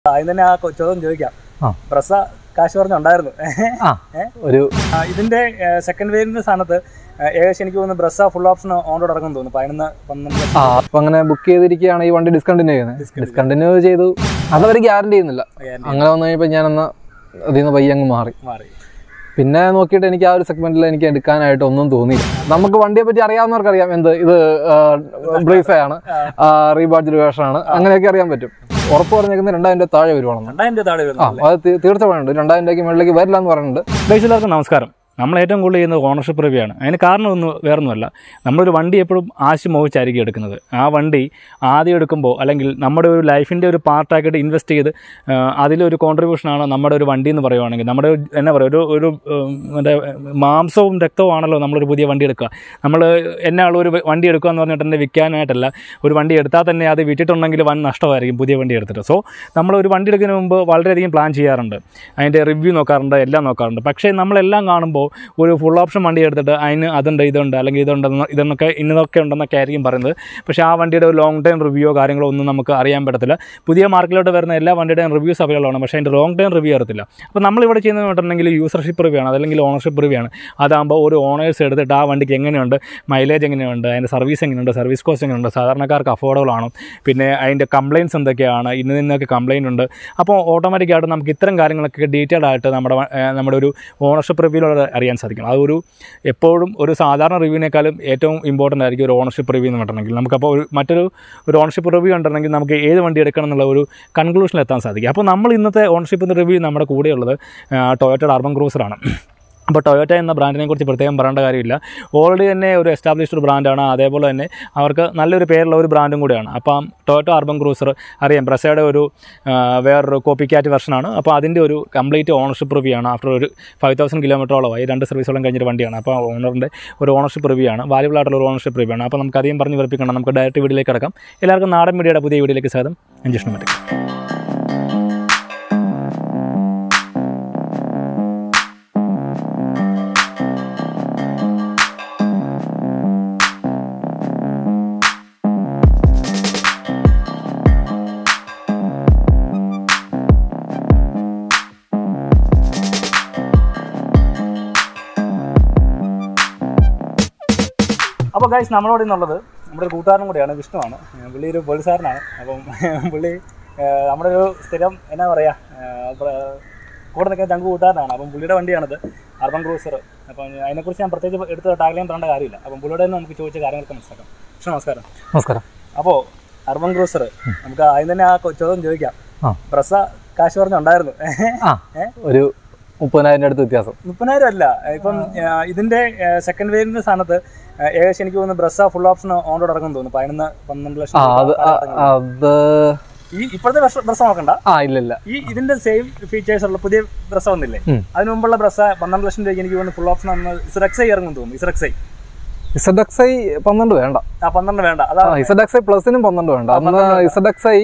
ആദ്യം തന്നെ ആ കൊ- ചോദ്യം ചോദിക്കാം ആ. പ്രസ കാശ് പറഞ്ഞുണ്ടായിരുന്നു ആ ഒരു ആ, ഇതിന്റെ സെക്കൻഡ് വേരിയന്റിന്റെ സ്ഥാനത്ത് ആ, ഏകദേശം എനിക്ക് തോന്നുന്നു ബ്രസ ഫുൾ ഓപ്ഷൻ ഓണോട് ഇറങ്ങും തോന്നുന്നു പതിനൊന്ന് പന്ത്രണ്ട് ആ അപ്പൊ അങ്ങനെ ബുക്ക് ചെയ്തിരിക്കുകയാണ് ഈ വണ്ടി ഡിസ്കണ്ടിന്യൂ ചെയ്യുന്നത് ഡിസ്കണ്ടിന്യൂ ചെയ്തു അതവർ ഗ്യാരണ്ടി ചെയ്യുന്നില്ല Guarantee അങ്ങനെ വന്നു കഴിഞ്ഞപ്പോൾ ഞാനന്ന് അതിൽ നിന്ന് പയ്യെ അങ്ങ് മാറി മാറി പിന്നെ നോക്കിയിട്ട് എനിക്ക് ആ ഒരു സെഗ്മെന്റിൽ എനിക്ക് എടുക്കാനായിട്ട് ഒന്നും തോന്നിയില്ല നമുക്ക് വണ്ടിയെ പറ്റി അറിയാവുന്നവർക്ക് അറിയാം എന്ത് ഇത് ബ്രീഫ് ആണ് റീബാഡ്ജ് വേർഷൻ ആണ് അങ്ങനെയൊക്കെ അറിയാൻ പറ്റും ഉറപ്പ് പറഞ്ഞേക്കുന്നത് രണ്ടായിരം രൂപ താഴെ വരുവാണെന്ന് രണ്ടായിരം രൂപ താഴെ ആ വരുന്നു അത് തീ- തീർച്ചയായും രണ്ടായിരം രൂപയ്ക്ക് മുകളിലേക്ക് വരില്ല എന്ന് പറയുന്നുണ്ട് എല്ലാവർക്കും നമസ്കാരം നമ്മൾ ഏറ്റവും കൂടുതൽ ചെയ്യുന്നത് ഓണർഷിപ്പ് റിവ്യൂ ആണ് അതിന് കാരണമൊന്നും വേറൊന്നുമല്ല നമ്മളൊരു വണ്ടി എപ്പോഴും ആശ മോഹിച്ചായിരിക്കും എടുക്കുന്നത് ആ വണ്ടി ആദ്യം എടുക്കുമ്പോൾ അല്ലെങ്കിൽ നമ്മുടെ ഒരു ലൈഫിൻ്റെ ഒരു പാർട്ടാക്കിയിട്ട് ഇൻവെസ്റ്റ് ചെയ്ത് ആ, അതിലൊരു കോൺട്രിബ്യൂഷനാണ് നമ്മുടെ ഒരു വണ്ടി എന്ന് പറയുവാണെങ്കിൽ നമ്മുടെ ഒരു എന്നാ പറയുക ഒരു ഒരു ഉം, മറ്റേ മാംസവും രക്തവും ആണല്ലോ നമ്മളൊരു പുതിയ വണ്ടി എടുക്കുക നമ്മൾ എന്നെ ആൾ ഒരു വണ്ടി എടുക്കുക എന്ന് പറഞ്ഞിട്ട് തന്നെ വിൽക്കാനായിട്ടല്ല ഒരു വണ്ടി എടുത്താൽ തന്നെ അത് വിറ്റിട്ടുണ്ടെങ്കിൽ വൻ നഷ്ടമായിരിക്കും പുതിയ വണ്ടി എടുത്തിട്ട് സോ നമ്മൾ ഒരു വണ്ടി എടുക്കുന്നതിന് മുമ്പ് വളരെയധികം പ്ലാൻ ചെയ്യാറുണ്ട് അതിൻ്റെ റിവ്യൂ നോക്കാറുണ്ട് എല്ലാം നോക്കാറുണ്ട് പക്ഷേ നമ്മളെല്ലാം കാണുമ്പോൾ ഒരു ഫുൾ ഓപ്ഷൻ വണ്ടി എടുത്തിട്ട് അതിന് അതുണ്ട് ഇതുണ്ട് അല്ലെങ്കിൽ ഇതുണ്ടെന്ന് ഇതെന്നൊക്കെ ഇന്നതൊക്കെ ഉണ്ടെന്നൊക്കെ ആയിരിക്കും പറയുന്നത് പക്ഷേ ആ വണ്ടിയുടെ ഒരു ലോങ് ടൈം റിവ്യൂയോ കാര്യങ്ങളോ ഒന്നും നമുക്ക് അറിയാൻ പറ്റത്തില്ല പുതിയ മാർക്കറ്റിലോട്ട് വരുന്ന എല്ലാ വണ്ടിയുടെയും റിവ്യൂസ് അവൈലബിൾ ആണ് പക്ഷേ അതിൻ്റെ ലോങ് ടൈം റിവ്യൂ അറിയത്തില്ല അപ്പോൾ നമ്മളിവിടെ ചെയ്യുന്നത് പറഞ്ഞിട്ടുണ്ടെങ്കിൽ യൂസർഷിപ്പ് റിവ്യൂ ആണ് അതല്ലെങ്കിൽ ഓണർഷിപ്പ് റിവ്യൂ ആണ് അതാകുമ്പോൾ ഒരു ഓണേഴ്സ് എടുത്തിട്ട് ആ വണ്ടിക്ക് എങ്ങനെയുണ്ട് മൈലേജ് എങ്ങനെയുണ്ട് അതിൻ്റെ സർവീസ് എങ്ങനെയുണ്ട് സർവീസ് കോസ്റ്റ് എങ്ങനെയുണ്ട് സാധാരണക്കാർക്ക് അഫോർഡബിൾ ആണോ പിന്നെ അതിൻ്റെ കംപ്ലയിൻസ് എന്തൊക്കെയാണ് ഇന്ന നിന്നൊക്കെ കംപ്ലയിൻ്റ് ഉണ്ട് അപ്പോൾ ഓട്ടോമാറ്റിക്കായിട്ട് നമുക്ക് ഇത്തരം കാര്യങ്ങളൊക്കെ ഡീറ്റെയിൽഡ് ആയിട്ട് നമ്മുടെ വ- ഏഹ് നമ്മുടെ ഒരു ഓണർഷിപ്പ് റിവ്യൂയിലൂടെ അറിയാൻ സാധിക്കും അതൊരു എപ്പോഴും ഒരു സാധാരണ റിവ്യൂവിനേക്കാളും ഏറ്റവും ഇമ്പോർട്ടൻ്റ് ആയിരിക്കും ഒരു ഓണർഷിപ്പ് റിവ്യൂ എന്ന് പറഞ്ഞിട്ടുണ്ടെങ്കിൽ നമുക്കപ്പോൾ ഒരു മറ്റൊരു ഒരു ഓണർഷിപ്പ് റിവ്യൂ ഉണ്ടെങ്കിൽ നമുക്ക് ഏത് വണ്ടി എടുക്കണം എന്നുള്ള ഒരു കൺക്ലൂഷനിൽ എത്താൻ സാധിക്കും അപ്പോൾ നമ്മൾ ഇന്നത്തെ ഓണർഷിപ്പ് റിവ്യൂ നമ്മുടെ കൂടെയുള്ളത് ടൊയോറ്റയുടെ അർബൻ ക്രൂസറാണ് അപ്പോൾ ടൊയോറ്റ എന്ന ബ്രാൻഡിനെ കുറിച്ച് പ്രത്യേകം പറയേണ്ട കാര്യമില്ല ഓൾറെഡി തന്നെ ഒരു എസ്റ്റാബ്ലിഷ്ഡ് ഒരു ബ്രാൻഡാണ് അതേപോലെ തന്നെ അവർക്ക് നല്ലൊരു പേരുള്ള ഒരു ബ്രാൻഡും കൂടിയാണ് അപ്പം ടൊയോറ്റ അർബൻ ക്രൂസർ അറിയാം ബ്രസയുടെ ഒരു ആ, വേറൊരു കോപ്പി ക്യാറ്റ് വെർഷനാണ് അപ്പോൾ അതിൻ്റെ ഒരു കംപ്ലീറ്റ് ഓണർഷിപ്പ് റിവ്യൂ ആണ് ആഫ്റ്റർ ഒരു ഫൈവ് തൗസൻഡ് കിലോമീറ്ററോളമായി രണ്ട് സർവീസോളം കഴിഞ്ഞൊരു വണ്ടിയാണ് അപ്പോൾ ഓണറിൻ്റെ ഒരു ഓണർഷിപ്പ് റിവ്യൂ ആണ് വാല്യബിൾ ആയിട്ടുള്ള ഒരു ഓണർഷിപ്പ് റിവ്യൂ ആണ് അപ്പോൾ നമുക്ക് അധികം പറഞ്ഞ് വിറപ്പിക്കണം നമുക്ക് ഡയറക്റ്റ് വീഡിയോയിലേക്ക് കിടക്കാം എല്ലാവർക്കും നാടൻ മീഡിയയുടെ പുതിയ വീഡിയോയിലേക്ക് സ്വാഗതം അഞ്ചിഷ്ണം മറ്റേ അപ്പോൾ ഗൈസ് നമ്മളോട് ഇന്നുള്ളത് നമ്മുടെ ഒരു കൂട്ടുകാരനും കൂടിയാണ് വിഷ്ണുവാണ് ഏഹ് പുള്ളി ഒരു പോലീസുകാരനാണ് അപ്പം പുള്ളി ഏഹ് നമ്മുടെ ഒരു സ്ഥിരം എന്നാ പറയുക ഏഹ് പ്ര- കൂടെ നിൽക്കുന്ന ചങ്ക് കൂട്ടുകാരനാണ് അപ്പം പുള്ളിയുടെ വണ്ടിയാണിത് അർബൻ ക്രൂസർ അപ്പം അതിനെക്കുറിച്ച് ഞാൻ പ്രത്യേകിച്ച് എടുത്ത് ടാഗ്ലൈൻ പറയേണ്ട കാര്യമില്ല അപ്പം പുള്ളിയുടെ നിന്ന് നമുക്ക് ചോദിച്ച കാര്യങ്ങളൊക്കെ മനസ്സിലാക്കാം വിഷ്ണു നമസ്കാരം നമസ്കാരം അപ്പോൾ അർബൻ ക്രൂസർ നമുക്ക് ആദ്യം തന്നെ ആ കൊ- ചോദ്യം ചോദിക്കാം ആ. പ്രസ കാശ് പറഞ്ഞുണ്ടായിരുന്നു ആ ഒരു മുപ്പതിനായിരം അടുത്ത് വ്യത്യാസം മുപ്പതിനായിരം അല്ല ഇപ്പം ആ, ഇതിന്റെ സെക്കൻഡ് വേരിയന്റിന്റെ സ്ഥാനത്ത് ആ, ഏകദേശം എനിക്ക് തോന്നുന്നു ബ്രസ ഫുൾ ഓപ്ഷൻ ഓണോട് ഇറങ്ങും തോന്നുന്നു പതിനൊന്ന് പന്ത്രണ്ട് ലക്ഷം ആ അത് രൂപ ആ, ഇറങ്ങും. അത് ഈ ഇപ്പോഴത്തെ ബ്രസ നോക്കണ്ട ആ ഇല്ല ഇല്ല ഈ ഇതിന്റെ സെയിം ഫീച്ചേഴ്സ് ഉള്ള പുതിയ ബ്രസ വന്നില്ലേ ഉം. അതിന് മുമ്പുള്ള ബ്രസ പന്ത്രണ്ട് ലക്ഷം രൂപയ്ക്ക് എനിക്ക് തോന്നുന്നു ഫുൾ ഓപ്ഷൻ ഇസ്രക്സൈ ഇറങ്ങും തോന്നുന്നു ഇസ്രക്സൈ ഇസഡ് എക്സ് ഐ പന്ത്രണ്ട് വേണ്ട ആ പന്ത്രണ്ട് വേണ്ട അതാ ആ ഇസഡ് എക്സ് ഐ പ്ലസിനും പന്ത്രണ്ട് വേണ്ട അന്ന് ഇസഡ് എക്സ് ഐ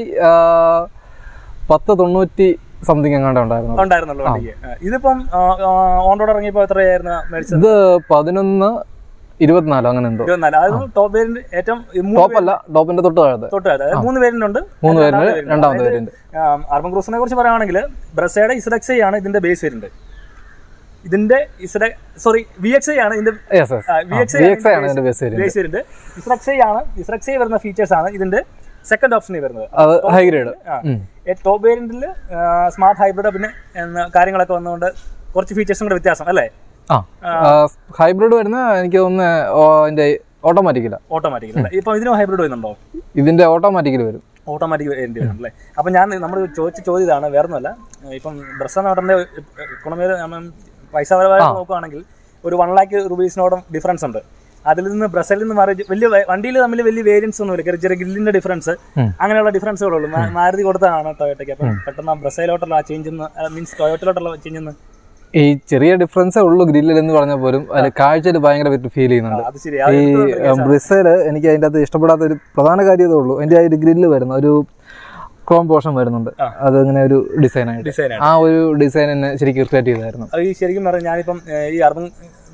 പത്ത് തൊണ്ണൂറ്റി സംതിങ് എങ്ങാണ്ട് ഉണ്ടായിരുന്നു ഉണ്ടായിരുന്നുള്ളൂ വണ്ടിക്ക് ആ, ഇതിപ്പം ഓൺ ഇറങ്ങിയപ്പോൾ എത്രയായിരുന്നു മേടിച്ചത് ഇത് പതിനൊന്ന് ഇരുപത്തിനാലോ അങ്ങനെ എന്തോ ഇരുപത്തിനാല് അതായത് ടോപ്പ് വേരിയന്റ് ഏറ്റവും ഈ മൂന്ന് ടോപ്പ് അല്ല ടോപ്പിന്റെ തൊട്ട് താഴത്തെ തൊട്ട് അതായത് മൂന്ന് വേരിയന്റ് ഉണ്ട് മൂന്ന് പേരിന് രണ്ടാമത്തെ രണ്ടാമത്തെ variant. വേരിയന്റ് ആം, അർബൻ ക്രൂസിനെ കുറിച്ച് പറയുകയാണെങ്കിൽ ബ്രസയുടെ ഇസഡക്സ് ആണ് ഇതിന്റെ ബേസ് വേരിയന്റ് ഇതിന്റെ ഇസഡ സോറി വി എക്സ് ആണ് ഇതിന്റെ yes yes we X V X ആണ് ഇതിന്റെ ബേസ് വേരിയന്റ് ബേസ് വേരിയന്റ് ഇസ്രക്സൈ ആണ് ഇസ്രക്സൈ വരുന്ന ഫീച്ചേഴ്സ് ആണ് ഇതിന്റെ സെക്കൻഡ് ഓപ്ഷനിൽ വരുന്നത് അത് ഹൈ ഗ്രേഡ് ടോപ്പ് വേരിയന്റിൽ സ്മാർട്ട് ഹൈബ്രിഡ് പിന്നെ എന്ന കാര്യങ്ങളൊക്കെ വന്നുകൊണ്ട് കുറച്ച് ഫീച്ചേഴ്സും കൂടെ വ്യത്യാസം അല്ലേ ആ ഹൈബ്രിഡ് വരുന്ന എനിക്ക് തോന്നുന്നു ഓ, അതിന്റെ ഓട്ടോമാറ്റിക്കില്ല ഓട്ടോമാറ്റിക്കൽ അല്ലേ ഇപ്പൊ ഇതിനും ഹൈബ്രിഡ് വരുന്നുണ്ടോ ഇതിന്റെ ഓട്ടോമാറ്റിക്കിൽ വരും ഓട്ടോമാറ്റിക് വേണ്ടി വരും അല്ലേ അപ്പം ഞാൻ നമ്മൾ ചോദിച്ച ചോദ്യം ഇതാണ് വേറെ ഒന്നുമല്ല ഇപ്പം ബ്രസ് നടന്റെ ഗുണമേല പൈസ പരമായി നോക്കുകയാണെങ്കിൽ ഒരു വൺ ലാക്ക് റുപ്പീസിനോടും ഡിഫറൻസ് ഉണ്ട് അതിൽ നിന്ന് ബ്രസലിൽ നിന്ന് മാറി വലിയ വണ്ടിയിൽ തമ്മിൽ വലിയ വേരിയൻസ് ഒന്നുമില്ല ചെറിയ ചെറിയ ഗ്രില്ലിന്റെ ഡിഫറൻസ് ഉം. അങ്ങനെയുള്ള ഡിഫറൻസുകളുള്ളൂ മാ- മാരുതി കൊടുത്തതാണ് ടൊയോട്ടയ്ക്ക് അപ്പം പെട്ടെന്ന് ആ ബ്രസയിലോട്ടുള്ള ആ ചേഞ്ച് മീൻസ് ടൊയോട്ടിലോട്ടുള്ള ചേഞ്ച് ഈ ചെറിയ ഡിഫറൻസേ ഉള്ളൂ ഗ്രില്ലിൽ എന്ന് പറഞ്ഞ പോലും അതിൽ കാഴ്ചയിൽ ഭയങ്കര ഫീൽ ചെയ്യുന്നുണ്ട് അത് ശരി ഈ ബ്രിസേഡ് എനിക്ക് അതിൻ്റെ അകത്ത് ഇഷ്ടപ്പെടാത്ത ഒരു പ്രധാന കാര്യം ഇതേ ഉള്ളൂ അതിന്റെ ആ ഒരു ഗ്രില്ല് വരുന്ന ഒരു ക്രോം പോർഷൻ വരുന്നുണ്ട് ആ. അത് ഇങ്ങനെ ഒരു ഡിസൈൻ ആയിട്ട് ഡിസൈനാണ് ആ ഒരു ഡിസൈൻ എന്നെ ശരിക്കും ഇറിറ്റേറ്റ് ചെയ്തായിരുന്നു അത് ഈ ശരിക്കും പറഞ്ഞാൽ ഞാനിപ്പം ഏഹ്, ഈ അർബൻ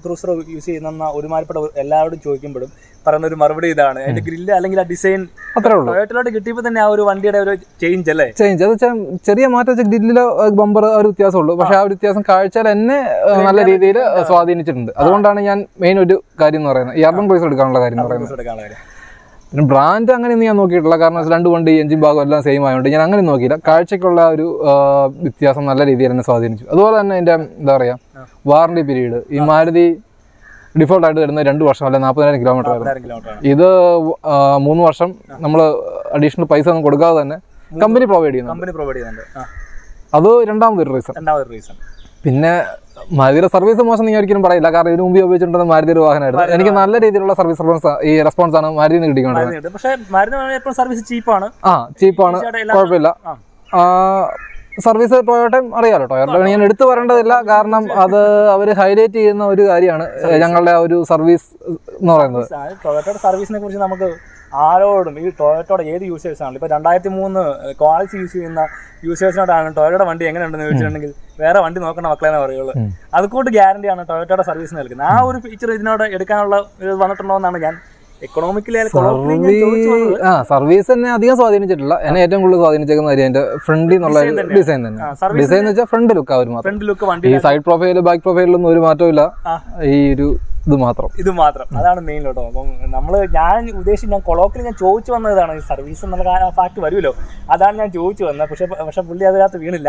ക്രൂസർ യൂസ് ചെയ്യുന്ന ഒരുമാതിരിപ്പെട്ട എല്ലാവരോടും ചോദിക്കുമ്പോഴും പറയുന്ന ഒരു മറുപടി ഇതാണ് അതിന്റെ ഗ്രില്ല് അല്ലെങ്കിൽ ആ ഡിസൈൻ അത്രേ ഉള്ളൂ ടൊയോട്ടയിലോട്ട് കിട്ടിയപ്പോൾ തന്നെ ആ ഒരു വണ്ടിയുടെ ഒരു ചേഞ്ച് അല്ലേ ചേഞ്ച് അത് വെച്ചാൽ ചെറിയ മാറ്റം വെച്ചാൽ ഗ്രില്ലിലോ ബമ്പർ ആ ഒരു വ്യത്യാസമുള്ളൂ പക്ഷെ ആ ഒരു വ്യത്യാസം കാഴ്ചയിൽ എന്നെ ഏഹ്, നല്ല രീതിയിൽ സ്വാധീനിച്ചിട്ടുണ്ട് അതുകൊണ്ടാണ് ഞാൻ മെയിൻ ഒരു കാര്യം എന്ന് പറയുന്നത് ഈ അർബൻ ക്രൂസർ എടുക്കാനുള്ള കാര്യം എന്ന് പറയുന്നത് ക്രൂസർ എടുക്കാനുള്ള കാര്യം പിന്നെ ബ്രാൻഡ് അങ്ങനെയൊന്നും ഞാൻ നോക്കിയിട്ടില്ല കാരണം വെച്ചാൽ രണ്ട് വണ്ടി എഞ്ചിൻ ഭാഗം എല്ലാം സെയിം ആയതുകൊണ്ട് ഞാൻ അങ്ങനെ നോക്കിയില്ല കാഴ്ചയ്ക്കുള്ള ആ ഒരു ആ, വ്യത്യാസം നല്ല രീതിയിൽ എന്നെ സ്വാധീനിച്ചു അതുപോലെ തന്നെ എൻ്റെ എന്താ പറയുക വാറണ്ടി പീരീഡ് ഈ മാരുതി ഡിഫോൾട്ട് ആയിട്ട് വരുന്ന രണ്ട് വർഷം അല്ലെ നാൽപ്പതിനായിരം കിലോമീറ്റർ ആയിരുന്നു പതിനായിരം കിലോമീറ്റർ ആണ് ഇത് ആ, മൂന്ന് വർഷം നമ്മൾ അഡീഷണൽ പൈസ ഒന്നും കൊടുക്കാതെ തന്നെ കമ്പനി പ്രൊവൈഡ് ചെയ്യുന്നു കമ്പനി പ്രൊവൈഡ് ചെയ്യുന്നുണ്ട് ആ അത് രണ്ടാമതൊരു റീസൺ രണ്ടാമത് റീസൺ പിന്നെ മാരുതിയുടെ സർവീസ് മോശം നീ ഒരിക്കലും പറയില്ല കാരണം ഇതിനു മുമ്പ് ഉപയോഗിച്ചിട്ടുണ്ടെന്ന് മാരുതിയുടെ വാഹനമായിരുന്നു എനിക്ക് നല്ല രീതിയിലുള്ള സർവീസ് റെസ്പോൺസ് ഈ റെസ്പോൺസ് ആണ് മാരുതി നിന്ന് കിട്ടിക്കൊണ്ടത് പക്ഷേ മരുന്ന് എപ്പോഴും സർവീസ് ചീപ്പാണ് ആ ചീപ്പാണ് കുഴപ്പമില്ല ആ. സർവീസ് ടൊയോട്ടയും അറിയാലോ ടൊയോട്ട ഞാൻ എടുത്തു പറയേണ്ടതില്ല കാരണം അത് അവർ ഹൈലൈറ്റ് ചെയ്യുന്ന ഒരു കാര്യമാണ് ഞങ്ങളുടെ ആ ഒരു സർവീസ് എന്ന് പറയുന്നത് ടൊയോട്ടയുടെ സർവീസിനെ കുറിച്ച് നമുക്ക് ആരോടും ഈ ടൊയോട്ടയുടെ ഏത് യൂസേഴ്സ് ആണല്ലോ ഇപ്പൊ രണ്ടായിരത്തി മൂന്ന് ക്വാളിറ്റി യൂസ് ചെയ്യുന്ന യൂസേഴ്സിനോടാണ് ടൊയോട്ടയുടെ വണ്ടി എങ്ങനെ ഉണ്ടെന്ന് ചോദിച്ചിട്ടുണ്ടെങ്കിൽ വേറെ വണ്ടി നോക്കണ മക്കളെന്നെ പറയുള്ളൂ അതുകൊണ്ട് ഗ്യാരണ്ടിയാണ് ടൊയോട്ടയുടെ സർവീസ് നൽകുന്നത് ആ ഒരു ഫീച്ചർ ഇതിനോട് എടുക്കാനുള്ള ഇത് വന്നിട്ടുണ്ടോ എന്നാണ് ഞാൻ എക്കണോമിക്കലി സർവീസ് ആ സർവീസ് തന്നെ അധികം സ്വാധീനിച്ചിട്ടില്ല എന്നെ ഏറ്റവും കൂടുതൽ സ്വാധീനിച്ചേക്കുന്ന കാര്യം അതിന്റെ ഫ്രണ്ടിൽ നിന്നുള്ള ഡിസൈൻ തന്നെ ആ, service ഡിസൈൻ എന്ന് വെച്ചാൽ ഫ്രണ്ട് ലുക്ക് ആ ഒരു മാത്രം ഫ്രണ്ട് ലുക്ക് വണ്ടി ഈ സൈഡ് പ്രൊഫൈൽ ബാക്ക് പ്രൊഫൈലൊന്നും ഒരു മാറ്റവും ഇല്ല ആ. ഈ ഒരു ഇത് മാത്രം ഇത് മാത്രം അതാണ് മെയിൻ കേട്ടോ അപ്പം നമ്മൾ ഞാൻ ഉദ്ദേശിച്ച് ഞാൻ കൊളോക്കിൽ ഞാൻ ചോദിച്ചു വന്നതാണ് ഈ സർവീസ് എന്നുള്ള ഫാക്ട് വരുമല്ലോ അതാണ് ഞാൻ ചോദിച്ചു വന്നത് പക്ഷെ പക്ഷെ പുള്ളി അതിനകത്ത് വീണില്ല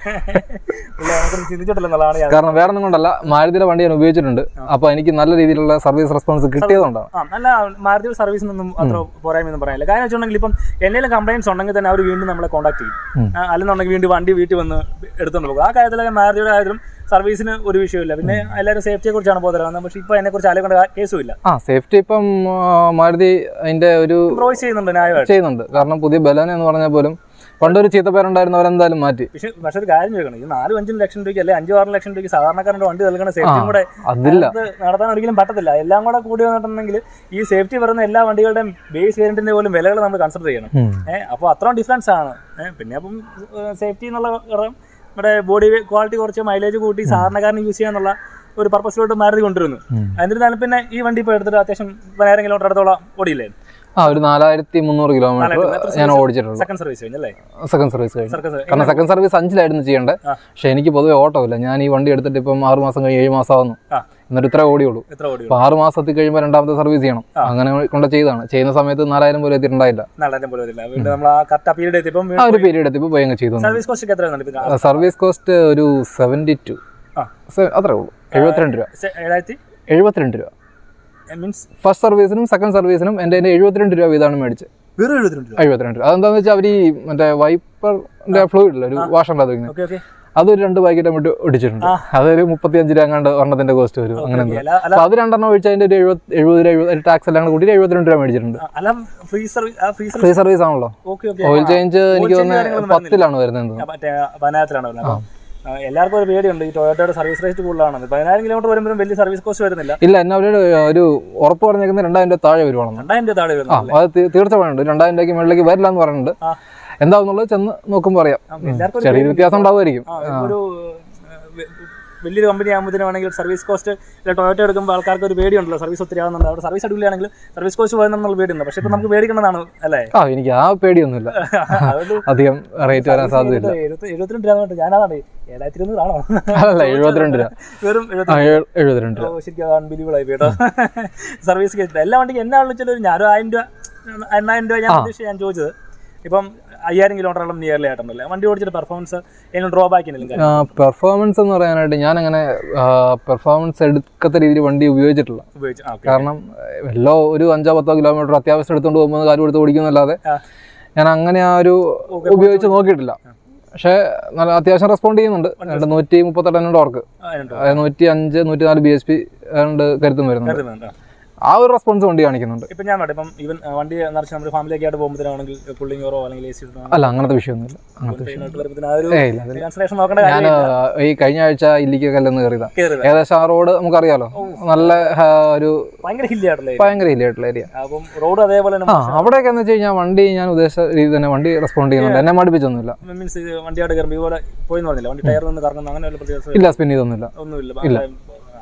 പുള്ളി നമുക്ക് ചിന്തിച്ചിട്ടില്ല എന്നുള്ളതാണ് ഞാൻ കാരണം വേറെ ഒന്നും കൊണ്ടല്ല മാരുതിയുടെ വണ്ടി ഞാൻ ഉപയോഗിച്ചിട്ടുണ്ട് അപ്പൊ എനിക്ക് നല്ല രീതിയിലുള്ള സർവീസ് റെസ്പോൺസ് കിട്ടിയതുകൊണ്ടാണ് ആ നല്ല മാരുതി സർവീസിനൊന്നും അത്ര പോരായ്മയൊന്നും പറയാനില്ല കാര്യം വെച്ചിട്ടുണ്ടെങ്കിൽ ഇപ്പം എന്തെങ്കിലും കംപ്ലൈൻസ് ഉണ്ടെങ്കിൽ തന്നെ അവർ വീണ്ടും നമ്മളെ കോൺടാക്ട് ചെയ്യും ഉം. ആ, അല്ലെന്നുണ്ടെങ്കിൽ വീണ്ടും വണ്ടി വീട്ടിൽ വന്ന് എടുത്തുകൊണ്ട് പോകും ആ കാര്യത്തിലൊക്കെ മാരുതിയുടെ കാര്യത്തിലും സർവീസിന് ഒരു വിഷയമില്ല പിന്നെ എല്ലാവരും സേഫ്റ്റിയെ കുറിച്ചാണ് ബോധം പക്ഷെ ഇപ്പൊ അതിനെ കുറിച്ച് ആലോചിക്കേണ്ട കേസും ഇല്ല ആ സേഫ്റ്റി ഇപ്പം ആ, മാരുതി അതിന്റെ ഒരു പ്രൊവൈസ് ചെയ്യുന്നുണ്ട് ന്യായമായിട്ട് ചെയ്യുന്നുണ്ട് കാരണം പുതിയ ബലന എന്ന് പറഞ്ഞാൽ പോലും പണ്ടൊരു ചീത്തപ്പേരുണ്ടായിരുന്നവരെന്തായാലും മാറ്റി പക്ഷെ പക്ഷെ ഒരു കാര്യം ചോദിക്കണം ഈ നാലും അഞ്ചും ലക്ഷം രൂപയ്ക്ക് അല്ലെ അഞ്ചു ആറ് ലക്ഷം രൂപയ്ക്ക് സാധാരണക്കാരന്റെ വണ്ടി നൽകുന്ന സേഫ്റ്റിയും കൂടെ അതില്ല അത് നടത്താൻ ഒരിക്കലും പറ്റത്തില്ല എല്ലാം കൂടെ കൂടി വന്നിട്ടുണ്ടെങ്കിൽ ഈ സേഫ്റ്റി പറയുന്ന എല്ലാ വണ്ടികളുടെയും ബേസ് വേരിയന്റിന്റെ പോലും വിലകൾ നമ്മൾ കൺസിഡർ ചെയ്യണം ഉം. ഏഹ് അപ്പോൾ അത്രയും ഡിഫറൻസ് ആണ് ഏഹ് പിന്നെ അപ്പം സേഫ്റ്റി എന്നുള്ള കാരണം നമ്മുടെ ബോഡി ക്വാളിറ്റി കുറച്ച് മൈലേജ് കൂട്ടി സാധാരണക്കാരന് യൂസ് ചെയ്യാന്നുള്ള ഒരു പർപ്പസിലോട്ട് മാരുതി കൊണ്ടുവരുന്നു ഉം. എന്നിരുന്നാലും പിന്നെ ഈ വണ്ടി ഇപ്പോൾ എടുത്തിട്ട് അത്യാവശ്യം പതിനായിരം കിലോമീറ്റർ അടുത്തോളം ഓടിയില്ലേ ആ ഒരു നാലായിരത്തി മുന്നൂറ് കിലോമീറ്റർ ഞാൻ ഓടിച്ചിട്ടുള്ളൂ സെക്കൻഡ് സർവീസ് കഴിഞ്ഞല്ലേ സെക്കൻഡ് സർവീസ് കഴിഞ്ഞു സർക്കസ് കാരണം സെക്കൻഡ് സർവീസ് അഞ്ചിലായിരുന്നു ചെയ്യേണ്ടത് ആ. പക്ഷെ എനിക്ക് പൊതുവെ ഓട്ടോ ഇല്ല ഞാൻ ഈ വണ്ടി എടുത്തിട്ട് ഇപ്പം ആറ് മാസം കഴിഞ്ഞ് ഏഴ് മാസം ആവുന്നു ആ. എന്നിട്ട് ഇത്ര ഓടിയുള്ളൂ എത്ര ഓടി അപ്പൊ ആറ് മാസത്തിൽ കഴിയുമ്പോൾ രണ്ടാമത്തെ സർവീസ് ചെയ്യണം അങ്ങനെ കൊണ്ട് ചെയ്തതാണ് ചെയ്യുന്ന സമയത്ത് നാലായിരം പോലും എത്തിയിട്ടുണ്ടായില്ല നാലായിരം പോലെ വരില്ല വീണ്ടും നമ്മൾ ആ കറക്റ്റ് ആ പീരീഡ് എത്തിയപ്പം ആ ഒരു പീരീഡ് എത്തിയപ്പോൾ പോയി അങ്ങ് ചെയ്തു സർവീസ് കോസ്റ്റ് ഒക്കെ എത്ര വരുന്നുണ്ട് ഇപ്പൊ സർവീസ് കോസ്റ്റ് ഒരു സെവൻറ്റി ടു ആ. അത്രേ ഉള്ളൂ എഴുപത്തിരണ്ട് രൂപ സെ- ഏഴായിരത്തി എഴുപത്തിരണ്ട് രൂപ മീൻസ് ഫസ്റ്റ് സർവീസിനും സെക്കൻഡ് സർവീസിനും എൻ്റെ എൻ്റെ എഴുപത്തിരണ്ട് രൂപ വീതമാണ് മേടിച്ചത് വെറും എഴുപത്തിരണ്ട് രൂപ എഴുപത്തിരണ്ട് രൂപ അതെന്താന്ന് വെച്ചാൽ അവർ ഈ മറ്റേ വൈപ്പറിന്റെ ഫ്ലൂയിഡ് ഇല്ല ഒരു വാഷ് ഉണ്ടാകുന്നത് ഓക്കെ ഓക്കെ അതൊരു രണ്ട് പാക്കറ്റ് അങ്ങോട്ട് ഒടിച്ചിട്ടുണ്ട് അതൊരു മുപ്പത്തി അഞ്ച് രൂപ അങ്ങാണ്ട് ഒരെണ്ണത്തിന്റെ കോസ്റ്റ് വരും അങ്ങനെ എന്തോ. അല്ല അല്ല അപ്പൊ അത് രണ്ടെണ്ണം ഒഴിച്ച് അതിന്റെ ഒരു എഴുപത് എഴുപത് രൂപ എഴുപത് ടാക്സ് എല്ലാം കൂടി കൂട്ടി എഴുപത്തിരണ്ട് രൂപ മേടിച്ചിട്ടുണ്ട് അല്ല ഫ്രീ സർവീസ് ആ ഫ്രീ ഫ്രീ സർവീസ് ആണല്ലോ ഓക്കെ ഓക്കെ ഓയിൽ ചേഞ്ച് എനിക്ക് change തോന്നുന്നത് കാര്യങ്ങളൊന്നും പത്തിലാണ് വരുന്നത് മറ്റേ പതിനായിരത്തിലാണ് വരുന്നത് അപ്പം ആ, എല്ലാവർക്കും ഒരു പേടിയുണ്ട് ഈ ടൊയോട്ടയുടെ സർവീസ് റേറ്റ് കൂടുതലാണ് പതിനായിരം കിലോമീറ്റർ വരുമ്പോഴും വലിയ സർവീസ് കോസ്റ്റ് വരുന്നില്ല ഇല്ല എന്നെ അവരോട് ഒരു ഉറപ്പ് പറഞ്ഞേക്കുന്നത് രണ്ടായിരം രൂപ താഴെ വരുവാണെന്ന് രണ്ടായിരം രൂപ താഴെ ആ വരുന്നത് അത് തീ- തീർച്ച പറയുന്നുണ്ട് രണ്ടായിരം രൂപയ്ക്ക് മുകളിലേക്ക് വരില്ല എന്ന് പറയുന്നുണ്ട് ആ. എന്താണെന്നുള്ളത് ചെന്ന് നോക്കുമ്പോൾ അറിയാം ആ, എല്ലാവർക്കും ഒരു ചെറിയൊരു വ്യത്യാസം ഉണ്ടാവുമായിരിക്കും ആ, ഇപ്പൊ ഒരു ആ, വെ- വലിയൊരു കമ്പനി ആകുമ്പോഴത്തേനും വേണമെങ്കിൽ സർവീസ് കോസ്റ്റ് ടൊയോട്ട എടുക്കുമ്പോൾ ആൾക്കാർക്ക് ഒരു പേടിയുണ്ടല്ലോ സർവീസ് ഒത്തിരി ആവുന്നുണ്ട് അവിടെ സർവീസ് അടിപൊളിയാണെങ്കിൽ സർവീസ് കോസ്റ്റ് പോകുന്നുള്ള പേടിയുണ്ട് പക്ഷെ ഇപ്പൊ നമുക്ക് പേടിക്കേണ്ടതാണ് അല്ലേ ആ എനിക്ക് ആ പേടിയൊന്നുമില്ല അതുകൊണ്ട് അധികം റേറ്റ് വരാൻ സാധ്യതയില്ല എഴുപത്തി- എഴുപത്തിരണ്ട് രൂപ തൊട്ട് ഞാനതാണ് ഏഴായിരത്തി ഇരുന്നൂറാണോ അല്ല എഴുപത്തിരണ്ട് രൂപ വെറും ആ എഴു- എഴുപത്തിരണ്ട് രൂപ ഓ, ശരിക്കും അൺബിലീവബിൾ ആയി കേട്ടോ സർവീസ് കേട്ടിട്ട് എല്ലാ വണ്ടിക്കും എന്നാ വിളിച്ചാലും ഒരു ഞാൻ ഒരു ആയിരം രൂപ എണ്ണായിരം രൂപ ഞാൻ ഉദ്ദേശിച്ച് ഞാൻ ചോദിച്ചത് ഇപ്പം അയ്യായിരം കിലോമീറ്ററോളം നിയർലി ആയിട്ടുണ്ടല്ലേ വണ്ടി ഓടിച്ചിട്ട് പെർഫോമൻസ് എങ്ങനെ ഡ്രോ ബാക്ക് എന്തെങ്കിലും പെർഫോമൻസ് എന്ന് പറയാനായിട്ട് ഞാൻ അങ്ങനെ പെർഫോമൻസ് എടുക്കത്ത രീതിയിൽ വണ്ടി ഉപയോഗിച്ചിട്ടില്ല ഉപയോഗിച്ചു ആ, okay. കാരണം വല്ലോ ഒരു അഞ്ചോ പത്തോ കിലോമീറ്റർ അത്യാവശ്യം എടുത്തുകൊണ്ട് പോകുമ്പോൾ കാര്യം എടുത്ത് ഓടിക്കുന്നല്ലാതെ ആ. ഞാൻ അങ്ങനെ ആ ഒരു ഉപയോഗിച്ച് നോക്കിയിട്ടില്ല പക്ഷേ നല്ല അത്യാവശ്യം റെസ്പോണ്ട് ചെയ്യുന്നുണ്ട് രണ്ട് നൂറ്റി മുപ്പത്തെട്ട് എന്നോട് ഓർക്ക് ആ, അതിനുണ്ടോ? നൂറ്റി അഞ്ച് നൂറ്റി നാല് ബി എച്ച് പി രണ്ട് കരുത്തും വരുന്നുണ്ട് കരുതുന്നുണ്ട്. ആ. ആ ഒരു റെസ്പോൺസ് വണ്ടി കാണിക്കുന്നുണ്ട് ഇപ്പം ഞാൻ വേണ്ട ഇപ്പം ഈവൻ വണ്ടി നിറച്ച് നമ്മുടെ ഫാമിലിയൊക്കെ ആയിട്ട് പോകുമ്പോഴാണെങ്കിൽ കൂളിംഗ് ഓറോ അല്ലെങ്കിൽ എ സി അല്ല അങ്ങനത്തെ വിഷയമൊന്നുമില്ല അങ്ങനത്തെ വിഷയം വരുമ്പോഴത്തേന് ആ ഒരു ഏ ഇല്ല അതില്ല. ട്രാൻസ്ലേഷൻ നോക്കേണ്ട ഞാൻ കാര്യം ഈ കഴിഞ്ഞ ആഴ്ച ഇല്ലിക്ക കല്ലെന്ന് കയറിയതാ കയറുക ഏകദേശം ആ റോഡ് നമുക്കറിയാലോ നല്ല ആ, ഒരു ഭയങ്കര ഹില്ലി ആയിട്ടുള്ള area. ഭയങ്കര ഇല്ലായിട്ടുള്ള ഏരിയ അപ്പം റോഡ് അതേപോലെ ആ അവിടെയൊക്കെ എന്ന് വെച്ച് കഴിഞ്ഞാൽ വണ്ടി ഞാൻ ഉദ്ദേശിച്ച രീതി തന്നെ വണ്ടി റെസ്പോണ്ട് ചെയ്യുന്നുണ്ട് എന്നെ മടുപ്പിച്ചൊന്നുമില്ല മീൻസ് വണ്ടിയായിട്ട് കയറുമ്പോൾ ഇതുപോലെ പോയി പറഞ്ഞില്ല വണ്ടി ടയർ നിന്ന് കറങ്ങുന്ന അങ്ങനെ വല്ല പ്രത്യേകത ഇല്ല സ്പിൻ ചെയ്തൊന്നുമില്ല ഒന്നുമില്ല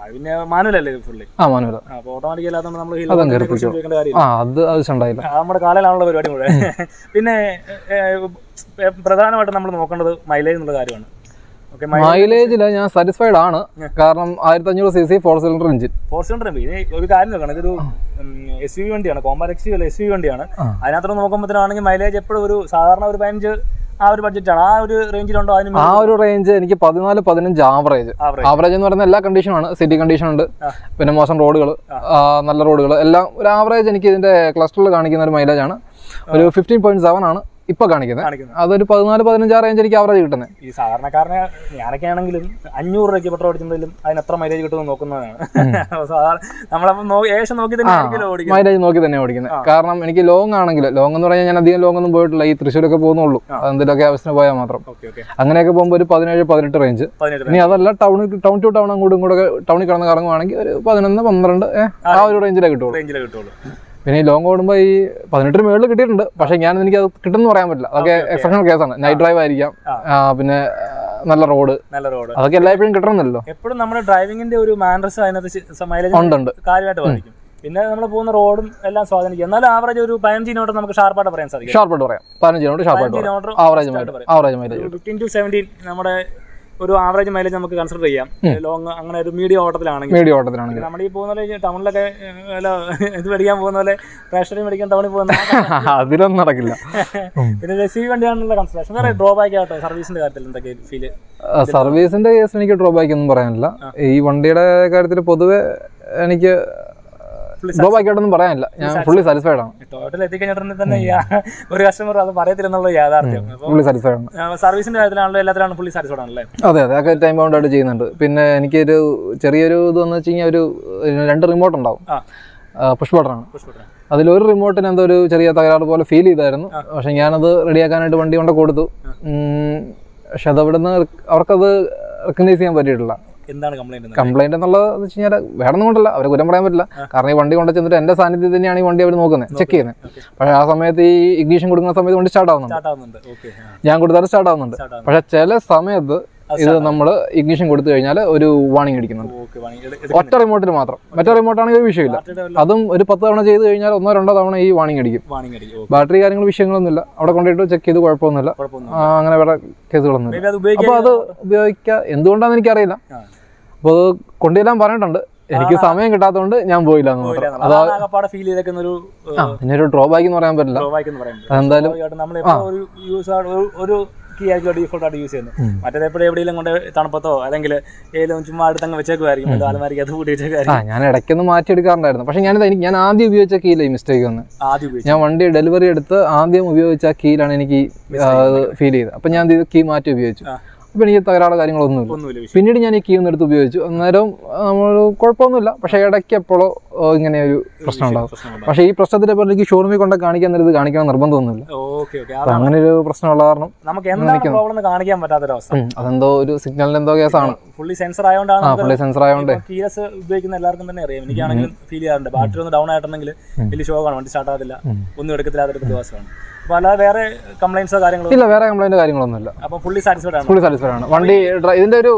പിന്നെ മാനുവൽ അല്ലേ ഫുള്ളി ആ മാനുവല അപ്പോൾ ഓട്ടോമാറ്റിക് അല്ലാത്തതുകൊണ്ട് നമ്മൾ അതങ്ങ് ഹിൽ കയറിപ്പിക്കും. ഉപയോഗിക്കേണ്ട കാര്യമില്ല ആ അത് ആവശ്യം ഉണ്ടായില്ല ആ, നമ്മുടെ കാലയിലാണുള്ള പരിപാടി മുഴുവൻ പിന്നെ ഏഹ്, ഏഹ്, പ്രധാനമായിട്ടും നമ്മൾ നോക്കേണ്ടത് മൈലേജ് എന്നുള്ള കാര്യമാണ് ഓക്കെ മൈലേജിൽ ഞാൻ സാറ്റിസ്ഫൈഡ് ആണ് കാരണം ആയിരത്തി അഞ്ഞൂറ് C C four cylinder engine four cylinder ഇനി ഒരു കാര്യം നോക്കണം ഇതൊരു എസ് യു വണ്ടിയാണ് കോമ്പാർ എക്സ് യു അല്ല എസ് യു വണ്ടിയാണ് ആ. അതിനകത്ത് നോക്കുമ്പോഴത്തേനാണെങ്കിൽ മൈലേജ് എപ്പോഴും ഒരു സാധാരണ ഒരു പതിനഞ്ച് ആ ഒരു ബഡ്ജറ്റാണ് ആ ഒരു റേഞ്ചിലുണ്ടോ അതിന് ആ ഒരു റേഞ്ച് എനിക്ക് പതിനാല് പതിനഞ്ച് ആവറേജ് ആവറേജ് ആവറേജ് എന്ന് പറയുന്ന എല്ലാ കണ്ടീഷനാണ് സിറ്റി കണ്ടീഷൻ ഉണ്ട് ആ. പിന്നെ മോശം റോഡുകൾ നല്ല റോഡുകൾ എല്ലാം ഒരു ആവറേജ് എനിക്ക് ഇതിന്റെ ക്ലസ്റ്ററിൽ കാണിക്കുന്ന ഒരു മൈലേജ് ആണ് ഒരു ഫിഫ്റ്റീൻ പോയിന്റ് സെവൻ ആണ് ഇപ്പൊ കാണിക്കുന്നത് കാണിക്കുന്നത് അതൊരു പതിനാല് പതിനഞ്ച് ആ റേഞ്ച് എനിക്ക് ആവറേജ് കിട്ടുന്നത് ഈ സാധാരണക്കാരനെ ഞാനൊക്കെ ആണെങ്കിലും അഞ്ഞൂറ് രൂപയ്ക്ക് പെട്രോൾ അടിച്ചിട്ടുണ്ടെങ്കിലും അതിന് എത്ര മൈലേജ് കിട്ടുമെന്ന് നോക്കുന്നതാണ് സാധാരണ നമ്മളപ്പം നോ- ഏകദേശം നോക്കി തന്നെ ആയിരിക്കുമല്ലോ ഓടിക്കുന്നത് മൈലേജ് നോക്കി തന്നെ ഓടിക്കുന്നത് കാരണം എനിക്ക് ലോങ് ആണെങ്കിൽ ലോങ് എന്ന് പറഞ്ഞാൽ ഞാൻ അധികം ലോങ് ഒന്നും പോയിട്ടില്ല ഈ തൃശ്ശൂരൊക്കെ പോകുന്നുള്ളൂ എന്തെങ്കിലുമൊക്കെ ആവശ്യത്തിന് പോയാൽ മാത്രം ഓക്കെ ഓക്കെ അങ്ങനെയൊക്കെ പോകുമ്പോൾ ഒരു പതിനേഴ് പതിനെട്ട് റേഞ്ച് പതിനെട്ട് ഇനി അതല്ല ടൗണിൽ ടൗൺ ടു ടൗൺ അങ്ങോട്ടും ഇങ്ങോട്ടൊക്കെ ടൗണിൽ കിടന്ന് കറങ്ങുവാണെങ്കിൽ ഒരു പതിനൊന്ന് പന്ത്രണ്ട് ഏ, ആ ഒരു റേഞ്ചിലേ കിട്ടുള്ളൂ റേഞ്ചിലേ കിട്ടുള്ളൂ പിന്നെ ഈ ലോങ് ഓടുമ്പോൾ ഈ പതിനെട്ടിന് മുകളിൽ കിട്ടിയിട്ടുണ്ട് പക്ഷെ ഞാൻ എനിക്ക് അത് കിട്ടുമെന്ന് പറയാൻ പറ്റില്ല അതൊക്കെ എക്സെപ്ഷണൽ കേസാണ് നൈറ്റ് ഡ്രൈവ് ആയിരിക്കാം ആ. ആ, പിന്നെ ആ, നല്ല റോഡ് നല്ല റോഡ് അതൊക്കെ എല്ലായ്പ്പോഴും കിട്ടണമെന്നല്ലോ എപ്പോഴും നമ്മുടെ ഡ്രൈവിംഗിന്റെ ഒരു മാനറസ് അതിനകത്ത് മൈലേജ് ഉണ്ട് ഉണ്ട് കാര്യമായിട്ട് ബാധിക്കും പിന്നെ നമ്മൾ പോകുന്ന റോഡും എല്ലാം സ്വാധീനിക്കും എന്നാലും ആവറേജ് ഒരു പതിനഞ്ച് കിലോമീറ്റർ നമുക്ക് ഷാർപ്പായിട്ട് പറയാൻ സാധിക്കും ഷാർപ്പായിട്ട് പറയാം പതിനഞ്ച് കിലോമീറ്റർ ഷാർപ്പായിട്ട് പതിനഞ്ച് പറയാം kilometre average mileage average mileage fifteen to seventeen നമ്മുടെ ഒരു ആവറേജ് മൈലേജ് നമുക്ക് കൺസിഡർ ചെയ്യാം ലോങ് അങ്ങനെ ഒരു മീഡിയം ഓട്ടത്തിലാണെങ്കിൽ മീഡിയം ഓട്ടത്തിനാണെങ്കിൽ നമ്മുടെ ഈ പോകുന്ന പോലെ ടൗണിലൊക്കെ ഏഹ്, വല്ല ഇത് മേടിക്കാൻ പോകുന്ന പോലെ റേഷനറി മേടിക്കാൻ ടൗണിൽ പോകുന്ന അതിലൊന്നും നടക്കില്ല ഉം. പിന്നെ രസീവ് വണ്ടിയാണുള്ള കൺസിഡറേഷൻ വേറെ ഡ്രോബാക്ക് ആട്ടോ സർവീസിന്റെ കാര്യത്തിൽ എന്തൊക്കെ ഫീല് ആ, സർവീസിന്റെ കേസിൽ എനിക്ക് ഡ്രോബാക്ക് ഒന്നും പറയാനില്ല ഈ വണ്ടിയുടെ കാര്യത്തിൽ പൊതുവെ എനിക്ക് ഡ്രോബാക്ക് ആയിട്ടൊന്നും പറയാനില്ല ഞാൻ ഫുള്ളി സാറ്റിസ്ഫൈഡ് ആണ് ടോട്ടൽ എത്തിക്കഴിഞ്ഞിട്ടുണ്ടെങ്കിൽ തന്നെ ഈ ആ ഒരു കസ്റ്റമർ അത് പറയത്തില്ലെന്നുള്ള യാഥാർത്ഥ്യം അപ്പോൾ ഫുള്ളി സാറ്റിസ്ഫൈഡ് ആണ് സർവീസിന്റെ കാര്യത്തിലാണല്ലോ എല്ലാത്തിലാണ് ഫുള്ളി സാറ്റിസ്ഫൈഡ് ആണല്ലേ അതെ അതെ അതൊക്കെ ടൈം ബൗണ്ട് ആയിട്ട് ചെയ്യുന്നുണ്ട് പിന്നെ എനിക്കൊരു ചെറിയൊരു ഇത് വന്നു വെച്ച് കഴിഞ്ഞാൽ ഒരു ഒരു രണ്ട് റിമോട്ട് ഉണ്ടാവും ആ പുഷ് ബട്ടറാണ് പുഷ്പട്ട അതിലൊരു റിമോട്ടിന് എന്തോ ഒരു ചെറിയ തകരാറ് പോലെ ഫീൽ ചെയ്തായിരുന്നു പക്ഷെ ഞാനത് റെഡിയാക്കാനായിട്ട് വണ്ടി കൊണ്ട് കൊടുത്തു ഉം, പക്ഷെ അതവിടുന്ന് അവർക്കത് റെക്കഗ്നൈസ് ചെയ്യാൻ പറ്റിയിട്ടില്ല എന്താണ് കംപ്ലൈന്റ് കംപ്ലൈന്റ് എന്നുള്ളത് എന്ന് വെച്ച് കഴിഞ്ഞാൽ വേണമെന്നും കൊണ്ടല്ല അവർ കുറ്റം പറയാൻ പറ്റില്ല കാരണം ഈ വണ്ടി കൊണ്ട് ചെന്നിട്ട് എന്റെ സാന്നിധ്യത്തിൽ തന്നെയാണ് ഈ വണ്ടി അവർ നോക്കുന്നത് ചെക്ക് ചെയ്യുന്നത് Okay. പക്ഷെ ആ സമയത്ത് ഈ ഇഗ്നീഷൻ കൊടുക്കുന്ന സമയത്ത് വണ്ടി സ്റ്റാർട്ട് ആവുന്നുണ്ട് സ്റ്റാർട്ട് ആവുന്നുണ്ട് ഓക്കെ ഞാൻ കൊടുത്താലും സ്റ്റാർട്ട് ആവുന്നുണ്ട് സ്റ്റാർട്ട് ആവുന്നുണ്ട് പക്ഷെ ചില സമയത്ത് ഇത് നമ്മൾ ഇഗ്നിഷൻ കൊടുത്തു കഴിഞ്ഞാൽ ഒരു വാണിംഗ് അടിക്കുന്നുണ്ട് ഓക്കെ ഒറ്റ റിമോട്ടിൽ മാത്രം മറ്റേ റിമോട്ടാണെങ്കിൽ ഒരു വിഷയമില്ല അതും ഒരു പത്ത് തവണ ചെയ്ത് കഴിഞ്ഞാൽ ഒന്നോ രണ്ടോ തവണ ഈ വാണിംഗ് അടിക്കും വാണിംഗ് അടി ഓക്കെ ബാറ്ററി കാര്യങ്ങൾ വിഷയങ്ങളൊന്നുമില്ല അവിടെ കൊണ്ടുപോയിട്ട് ചെക്ക് ചെയ്ത് കുഴപ്പമൊന്നുമില്ല കുഴപ്പമൊന്നും ആ, അങ്ങനെ വേറെ കേസുകളൊന്നുമില്ല മേബി അത് അപ്പോൾ ഉപയോഗിക്കാൻ അത് ഉപയോഗിക്കുക എന്തുകൊണ്ടാന്ന് എനിക്കറിയില്ല ആ. അപ്പോൾ അത് കൊണ്ടുചെല്ലാൻ പറഞ്ഞിട്ടുണ്ട് എനിക്ക് സമയം കിട്ടാത്തതുകൊണ്ട് ഞാൻ പോയില്ല എന്ന് മാത്രം അതാ അതാണ് ആകപ്പാടെ ഫീൽ ചെയ്തേക്കുന്ന ഒരു ആ, പിന്നെ ഒരു ഡ്രോബാക്ക് എന്ന് പറയാൻ പറ്റില്ല ഡ്രോബാക്ക് എന്ന് പറയുന്നത് അതെന്തായാലും സ്വാഭാവികമായിട്ടും നമ്മൾ എപ്പോഴും ഒരു യൂസ് ഒരു കീ ആയിരിക്കും ഡീഫോൾട്ട് ആയിട്ട് യൂസ് ചെയ്യുന്നത് മറ്റേത് എപ്പോഴും എവിടെയെങ്കിലും കൊണ്ട് തണുപ്പത്തോ അല്ലെങ്കിൽ ഏതെങ്കിലും ചുമ്മാ അടുത്തങ്ങ് വെച്ചേക്കുമായിരിക്കും വല്ല ആലമാരിക്ക് അത് കൂട്ടി ആ വെച്ചേക്കായിരിക്കും ഞാൻ ഇടയ്ക്കൊന്ന് മാറ്റിയെടുക്കാറുണ്ടായിരുന്നു പക്ഷെ ഞാനിത് എനിക്ക് ഞാൻ ആദ്യം ഉപയോഗിച്ച കീയില്ല ഈ മിസ്റ്റേക്ക് വന്ന് ആദ്യം ഉപയോഗിച്ചു ഞാൻ വണ്ടി ഡെലിവറി എടുത്ത് ആദ്യം ഉപയോഗിച്ച ആ കീയിലാണ് എനിക്ക് ഫീൽ ചെയ്തത് അപ്പം ഞാൻ ഇത് കീ മാറ്റി ഉപയോഗിച്ചു ആ. അപ്പം എനിക്ക് തകരാറ് കാര്യങ്ങളൊന്നുമില്ല ഒന്നുമില്ല വിഷയം പിന്നീട് ഞാൻ ഈ കീ ഒന്ന് എടുത്ത് ഉപയോഗിച്ചു അന്നേരം നമ്മൾ കുഴപ്പമൊന്നുമില്ല പക്ഷേ ഇടയ്ക്ക് എപ്പോഴോ ഇങ്ങനെ ഒരു പ്രശ്നം ഉണ്ടാവും പ്രശ്നമുണ്ട് പക്ഷേ ഈ പ്രശ്നത്തിനെ പോലെ എനിക്ക് ഷോറൂമിൽ കൊണ്ട് കാണിക്കാൻ നേരം ഇത് കാണിക്കണം നിർബന്ധമൊന്നുമില്ല ഓക്കെ ഓക്കെ അപ്പം അങ്ങനെ ഒരു പ്രശ്നമുള്ള കാരണം നമുക്ക് എന്താണ് പ്രോബ്ലം എന്ന് കാണിക്കാൻ പറ്റാത്തൊരവസ്ഥ ഉം, അതെന്തോ ഒരു സിഗ്നലിന്റെ എന്തോ കേസാണ് ഫുള്ളി സെൻസർ ആയതുകൊണ്ടാണ് ആ നമുക്ക് പുള്ളി സെൻസർ ആയതുകൊണ്ട് കീലസ് ഉപയോഗിക്കുന്ന എല്ലാവർക്കും തന്നെ അറിയാം എനിക്കാണെങ്കിലും ഫീൽ ചെയ്യാറുണ്ട് ബാറ്ററി ഒന്ന് ഡൗൺ ആയിട്ടുണ്ടെങ്കിൽ വലിയ ഷോക്കാണ് വണ്ടി സ്റ്റാർട്ട് ആകത്തില്ല ഒന്നും എടുക്കത്തില്ല അതൊരു പ്രതിഭാസമാണ് അപ്പോൾ അല്ലാതെ വേറെ കംപ്ലൈൻസോ കാര്യങ്ങളോ ഇല്ല വേറെ കംപ്ലൈന്റ് കാര്യങ്ങളൊന്നുമില്ല അപ്പോൾ ഫുള്ളി സാറ്റിസ്ഫൈഡ് ആണ് ഫുള്ളി സാറ്റിസ്ഫൈഡ് ആണ് വണ്ടി ഡ്ര- ഇതിന്റെ ഒരു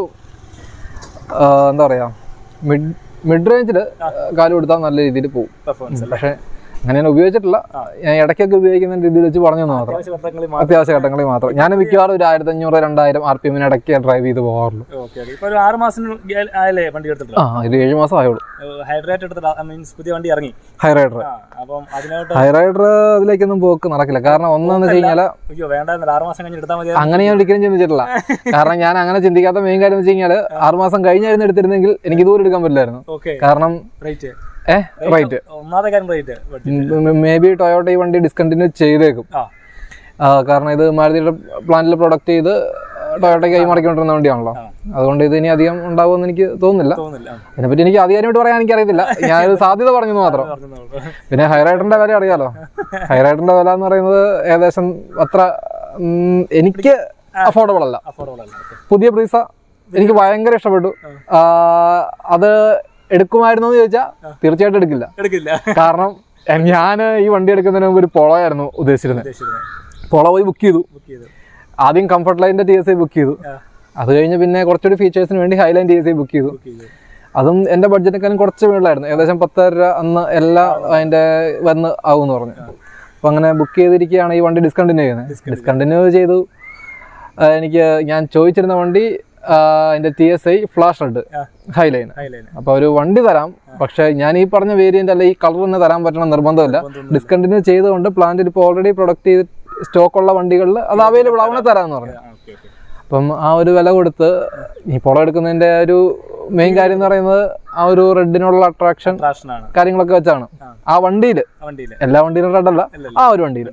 ആ, എന്താ പറയാ മിഡ് മിഡ് റേഞ്ചിൽ കാല് കൊടുത്താൽ നല്ല രീതിയിൽ പോകും പെർഫോമൻസ് അല്ലേ പക്ഷേ അങ്ങനെ ഞാൻ ഉപയോഗിച്ചിട്ടില്ല ഞാൻ ഇടയ്ക്കൊക്കെ ഉപയോഗിക്കുന്ന രീതിയിൽ വെച്ച് പറഞ്ഞു എന്ന് മാത്രം അത്യാവശ്യ ഘട്ടങ്ങളിൽ മാത്രം അത്യാവശ്യ ഘട്ടങ്ങളിൽ മാത്രം ഞാൻ മിക്കവാറും ഒരു ആയിരത്തി അഞ്ഞൂറ് രണ്ടായിരം ആർ പി എമ്മിന് ഇടയ്ക്ക് ഡ്രൈവ് ചെയ്ത് പോകാറുള്ളൂ ഓക്കെ ഓക്കെ ഇപ്പോൾ ഒരു ആറ് മാസം ആയല്ലേ വണ്ടി എടുത്തിട്ട് ആ ഒരു ഏഴ് മാസം ആയുള്ളൂ ഹൈഡ്രേറ്റ് എടുത്തിട്ട് മീൻസ് പുതിയ വണ്ടി ഇറങ്ങി ഹൈ റൈഡർ ആ അപ്പം അതിനോട്ട് ഹൈ റൈഡർ അതിലേക്കൊന്നും പോക്ക് നടക്കില്ല കാരണം ഒന്നെന്ന് വെച്ച് കഴിഞ്ഞാൽ അയ്യോ വേണ്ടായിരുന്നു ആറ് മാസം കഴിഞ്ഞ് എടുത്താൽ മതി അങ്ങനെ ഞാൻ ഒരിക്കലും ചിന്തിച്ചിട്ടില്ല കാരണം ഞാൻ അങ്ങനെ ചിന്തിക്കാത്ത മെയിൻ കാര്യം എന്ന് വെച്ച് കഴിഞ്ഞാൽ ആറ് മാസം കഴിഞ്ഞായിരുന്നു എടുത്തിരുന്നെങ്കിൽ എനിക്ക് ദൂരം എടുക്കാൻ പറ്റില്ലായിരുന്നു ഓക്കെ കാരണം റേറ്റ് ഏ റൈറ്റ് ഒന്നാമത്തെ കാര്യം റേറ്റ് മേ ബി ടൊയോട്ട ഈ വണ്ടി ഡിസ്കണ്ടിന്യൂ ചെയ്തേക്കും ആ ആ, കാരണം ഇത് മാരുതിയുടെ പ്ലാന്റിൽ പ്രൊഡക്റ്റ് ചെയ്ത് ടൊയോട്ടയ്ക്ക് കൈമറിക്കൊണ്ടിരുന്ന വണ്ടിയാണല്ലോ ആ. അതുകൊണ്ട് ഇത് ഇനി അധികം ഉണ്ടാവുമെന്ന് എനിക്ക് തോന്നുന്നില്ല തോന്നുന്നില്ല ആ. ഇതിനെപ്പറ്റി എനിക്ക് ആധികാരികമായിട്ട് പറയാൻ എനിക്കറിയത്തില്ല ഞാനൊരു സാധ്യത പറഞ്ഞു എന്ന് മാത്രം പറഞ്ഞത് പിന്നെ ഹൈറൈഡറിന്റെ വില അറിയാലോ ഹൈറൈഡറിന്റെ വില എന്ന് പറയുന്നത് ഏകദേശം അത്ര ഉം, എനിക്ക് അഫോർഡബിൾ അല്ല അഫോർഡബിൾ അല്ല ഓക്കെ പുതിയ ബ്രീസ എനിക്ക് ഭയങ്കര ഇഷ്ടപ്പെട്ടു ആ, അത് എടുക്കുമായിരുന്നു എന്ന് ചോദിച്ചാൽ തീർച്ചയായിട്ടും എടുക്കില്ല എടുക്കില്ല കാരണം ഞാൻ ഈ വണ്ടി എടുക്കുന്നതിന് മുമ്പ് ഒരു പോളോയായിരുന്നു ഉദ്ദേശിച്ചിരുന്നത് ഉദ്ദേശിച്ചത് പോളോ പോയി ബുക്ക് ചെയ്തു ബുക്ക് ചെയ്ത് ആദ്യം കംഫർട്ട് ലൈനിന്റെ ടി എസ് ഐ ബുക്ക് ചെയ്തു ആ അത് കഴിഞ്ഞ് പിന്നെ കുറച്ചുകൂടി ഫീച്ചേഴ്സിന് വേണ്ടി highline T S I book ചെയ്തു ബുക്ക് ചെയ്ത് അതും എൻ്റെ ബഡ്ജറ്റിനേക്കാളും കുറച്ച് മുകളിലായിരുന്നു ഏകദേശം പത്തര രൂപ അന്ന് എല്ലാം അതിൻ്റെ വന്ന് ആവുമെന്ന് പറഞ്ഞു അപ്പം അങ്ങനെ ബുക്ക് ചെയ്തിരിക്കുകയാണ് ഈ വണ്ടി ഡിസ്കണ്ടിന്യൂ ചെയ്യുന്നത് ഡിസ്കണ്ടിന്യൂ ചെയ്തു ആ, എനിക്ക് ഞാൻ ചോദിച്ചിരുന്ന വണ്ടി ആ, അതിൻ്റെ T S I flash red ആ. ഹൈലൈൻ ഹൈലൈൻ അപ്പോൾ ഒരു വണ്ടി തരാം പക്ഷേ ഞാൻ ഈ പറഞ്ഞ വേരിയന്റ് അല്ല ഈ കളർ തന്നെ തരാൻ പറ്റണം നിർബന്ധമില്ല ഡിസ്കണ്ടിന്യൂ ചെയ്തുകൊണ്ട് പ്ലാന്റിൽ ഇപ്പോൾ ഓൾറെഡി പ്രൊഡക്റ്റ് ചെയ്ത് സ്റ്റോക്ക് ഉള്ള വണ്ടികളിൽ അത് അവൈലബിൾ ആവണേ തരാമെന്ന് പറഞ്ഞു ഓക്കെ ഓക്കെ അപ്പം ആ ഒരു വില കൊടുത്ത് ഈ പുളം എടുക്കുന്നതിൻ്റെ ഒരു മെയിൻ കാര്യം എന്ന് പറയുന്നത് ആ ഒരു റെഡിനുള്ള അട്രാക്ഷൻ ട്രാഷനാണ് കാര്യങ്ങളൊക്കെ വെച്ചാണ് ആ. ആ വണ്ടിയിൽ വണ്ടിയിൽ എല്ലാ വണ്ടിയിലും റെഡ് അല്ല ആ ഒരു വണ്ടിയിൽ